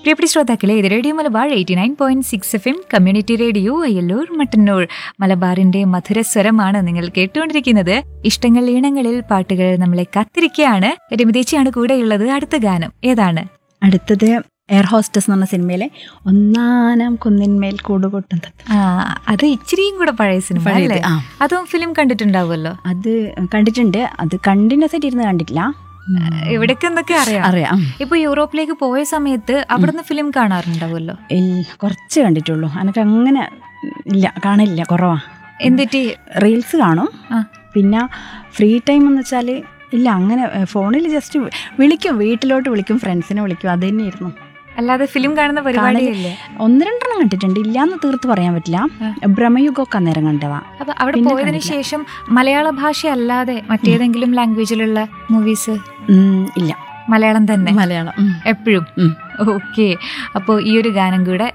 പ്രിയപ്പെട്ട ശ്രോതാക്കളെ ഇത് radio Malabar eighty nine point six F M community radio Ayyallur Mattannur മലബാറിന്റെ മധുരസ്വരമാണ് നിങ്ങൾ കേട്ടുകൊണ്ടിരിക്കുന്നത് ഇഷ്ടങ്ങൾ ഈണങ്ങളിൽ പാട്ടുകൾ നമ്മളെ കാത്തിരിക്കുകയാണ് രമിതേച്ചിയാണ് കൂടെയുള്ളത് അടുത്ത ഗാനം ഏതാണ് അടുത്തത് എയർ ഹോസ്റ്റസ് എന്ന് പറഞ്ഞ സിനിമയിലെ ഒന്നാനാം കുന്നിന്മേൽ കൂടുകൊട്ടും തത്ത ആ അത് ഇച്ചിരിയും കൂടെ പഴയ സിനിമ പഴയത്, അല്ലേ ആ. അതും ഫിലിം കണ്ടിട്ടുണ്ടാവുമല്ലോ അത് കണ്ടിട്ടുണ്ട് അത് കണ്ടിന്യൂസ് ആയിട്ട് ഇരുന്ന് കണ്ടിട്ടില്ല എവിടേക്ക് എന്തൊക്കെ അറിയാം അറിയാം ഇപ്പൊ യൂറോപ്പിലേക്ക് പോയ സമയത്ത് അവിടുന്ന് ഫിലിം കാണാറുണ്ടാവുമല്ലോ ഇല്ല, കുറച്ച് കണ്ടിട്ടുള്ളൂ എനിക്ക് അങ്ങനെ ഇല്ല കാണില്ല കുറവാ എന്തിട്ട് റീൽസ് കാണും ആ. പിന്നെ ഫ്രീ ടൈം എന്ന് വെച്ചാൽ ഇല്ല അങ്ങനെ ഫോണിൽ ജസ്റ്റ് വിളിക്കും വീട്ടിലോട്ട് വിളിക്കും ഫ്രണ്ട്സിനെ വിളിക്കും അത് തന്നെയായിരുന്നു അല്ലാതെ ഫിലിം കാണുന്ന പരിപാടിയില്ലേ ഒന്ന് രണ്ടെണ്ണം കണ്ടിട്ടുണ്ട് ഇല്ലാന്ന് തീർത്ത് പറയാൻ പറ്റില്ല ഭ്രമയുഗമൊക്കെ അന്നേരം കണ്ടതാ അപ്പൊ അവിടെ പിന്നെ പോയതിനു കണ്ടില്ല. ശേഷം മലയാള ഭാഷ അല്ലാതെ മറ്റേതെങ്കിലും ലാംഗ്വേജിലുള്ള മൂവീസ് ഉം, ഇല്ല മലയാളം തന്നെ മലയാളം ഉം. എപ്പോഴും ഉം. ഓക്കെ അപ്പോൾ ഈ ഒരു ഗാനം കൂടെ